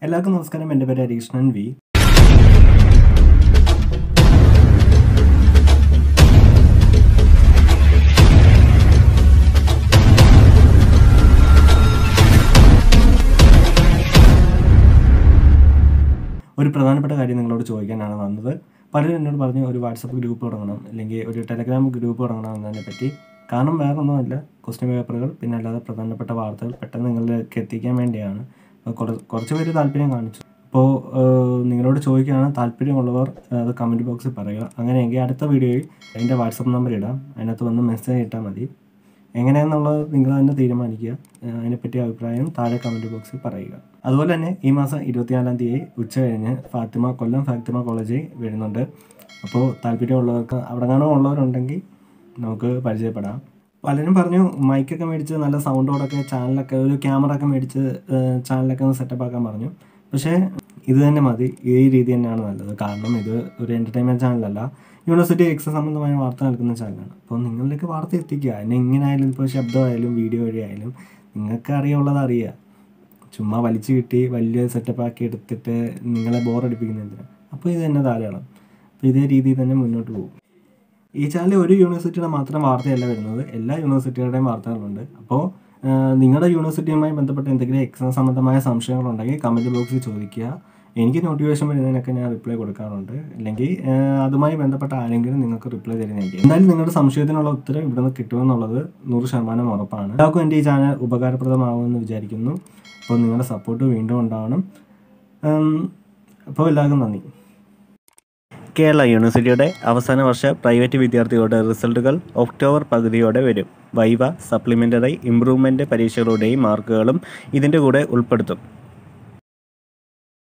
എല്ലാവർക്കും നമസ്കാരം എൻ്റെ പേര് ഹരീഷ്ണൻ വി ഒരു പ്രധാനപ്പെട്ട കാര്യം നിങ്ങളോട് ചോദിക്കാനാണ് വന്നത് പലരും എന്നോട് പറഞ്ഞു ഒരു വാട്സപ്പ് ഗ്രൂപ്പ് തുടങ്ങണം അല്ലെങ്കിൽ ഒരു ടെലഗ്രാം ഗ്രൂപ്പ് തുടങ്ങണം എന്നതിനെ പറ്റി കാരണം വേറെ ഒന്നുമല്ല ക്വസ്റ്റ്യൻ പേപ്പറുകൾ പിന്നെ അല്ലാതെ പ്രധാനപ്പെട്ട വാർത്തകൾ പെട്ടെന്ന് നിങ്ങളിലേക്ക് എത്തിക്കാൻ വേണ്ടിയാണ് അപ്പോൾ കുറ- കുറച്ച് പേര് താല്പര്യം കാണിച്ചു അപ്പോൾ നിങ്ങളോട് ചോദിക്കുകയാണ് താല്പര്യമുള്ളവർ അത് കമൻറ്റ് ബോക്സിൽ പറയുക അങ്ങനെയെങ്കിൽ അടുത്ത വീഡിയോയിൽ അതിൻ്റെ വാട്സപ്പ് നമ്പർ ഇടാം അതിനകത്ത് വന്ന് മെസ്സേജ് ഇട്ടാൽ മതി എങ്ങനെയാണെന്നുള്ളത് നിങ്ങൾ തന്നെ തീരുമാനിക്കുക ഏഹ് അതിനെപ്പറ്റി അഭിപ്രായം താഴെ കമൻറ്റ് ബോക്സിൽ പറയുക അതുപോലെ തന്നെ ഈ മാസം ഇരുപത്തിനാലാം തീയതി ഉച്ച കഴിഞ്ഞ് ഫാത്തിമ കൊല്ലം ഫാത്തിമ കോളേജിൽ വരുന്നുണ്ട് അപ്പോൾ താല്പര്യമുള്ളവർക്ക് അവിടെ കാണോ ഉള്ളവരുണ്ടെങ്കിൽ നമുക്ക് പരിചയപ്പെടാം പലരും പറഞ്ഞു മൈക്കൊക്കെ മേടിച്ച് നല്ല സൗണ്ടോടൊക്കെ ചാനലൊക്കെ ഒരു ക്യാമറ ഒക്കെ മേടിച്ച് ഏഹ് ചാനലൊക്കെ ഒന്ന് സെറ്റപ്പ് ആക്കാൻ പറഞ്ഞു പക്ഷേ ഇത് തന്നെ മതി ഈ രീതി തന്നെയാണ് നല്ലത് കാരണം ഇത് ഒരു എൻ്റർടൈൻമെൻറ്റ് ചാനലല്ല യൂണിവേഴ്സിറ്റി എക്സാം സംബന്ധമായ വാർത്ത നൽകുന്ന ചാനലാണ് അപ്പോൾ നിങ്ങളിലേക്ക് വാർത്ത എത്തിക്കുക അതിനെ എങ്ങനെയായാലും ഇപ്പോൾ ശബ്ദമായാലും വീഡിയോ വഴിയായാലും നിങ്ങൾക്ക് അറിയാനുള്ളത് അറിയുക ചുമ്മാ വലിച്ചു കിട്ടി വലിയ സെറ്റപ്പ് ആക്കി എടുത്തിട്ട് നിങ്ങളെ ബോറടിപ്പിക്കുന്നതിന് അപ്പോൾ ഇത് തന്നെ ധാരാളം അപ്പോൾ ഇതേ രീതിയിൽ തന്നെ മുന്നോട്ട് പോകും ഈ ചാനലിൽ ഒരു യൂണിവേഴ്സിറ്റിയുടെ മാത്രം വാർത്തയല്ല വരുന്നത് എല്ലാ യൂണിവേഴ്സിറ്റികളുടെയും വാർത്തകളുണ്ട് അപ്പോൾ നിങ്ങളുടെ യൂണിവേഴ്സിറ്റിയുമായി ബന്ധപ്പെട്ട എന്തെങ്കിലും എക്സാം സംബന്ധമായ സംശയങ്ങളുണ്ടെങ്കിൽ കമൻറ്റ് ബോക്സിൽ ചോദിക്കുക എനിക്ക് നോട്ടിഫിക്കേഷൻ വരുന്നതിനൊക്കെ ഞാൻ റിപ്ലൈ കൊടുക്കാറുണ്ട് അല്ലെങ്കിൽ ആ, അതുമായി ബന്ധപ്പെട്ട ആരെങ്കിലും നിങ്ങൾക്ക് റിപ്ലൈ തരുന്നതായിരിക്കും എന്തായാലും നിങ്ങളുടെ സംശയത്തിനുള്ള ഉത്തരം ഇവിടെ നിന്ന് കിട്ടുമെന്നുള്ളത് നൂറ് ശതമാനം ഉറപ്പാണ് എല്ലാവർക്കും എൻ്റെ ഈ ചാനൽ ഉപകാരപ്രദമാകുമെന്ന് വിചാരിക്കുന്നു അപ്പോൾ നിങ്ങളുടെ സപ്പോർട്ട് വീണ്ടും ഉണ്ടാവണം ഉം, അപ്പോൾ എല്ലാവർക്കും നന്ദി കേരള യൂണിവേഴ്സിറ്റിയുടെ അവസാന വർഷ പ്രൈവറ്റ് വിദ്യാർത്ഥികളുടെ റിസൾട്ടുകൾ ഒക്ടോബർ പകുതിയോടെ വരും വൈവ സപ്ലിമെൻ്ററി ഇംപ്രൂവ്മെൻ്റ് പരീക്ഷകളുടെയും മാർക്കുകളും ഇതിൻ്റെ കൂടെ ഉൾപ്പെടുത്തും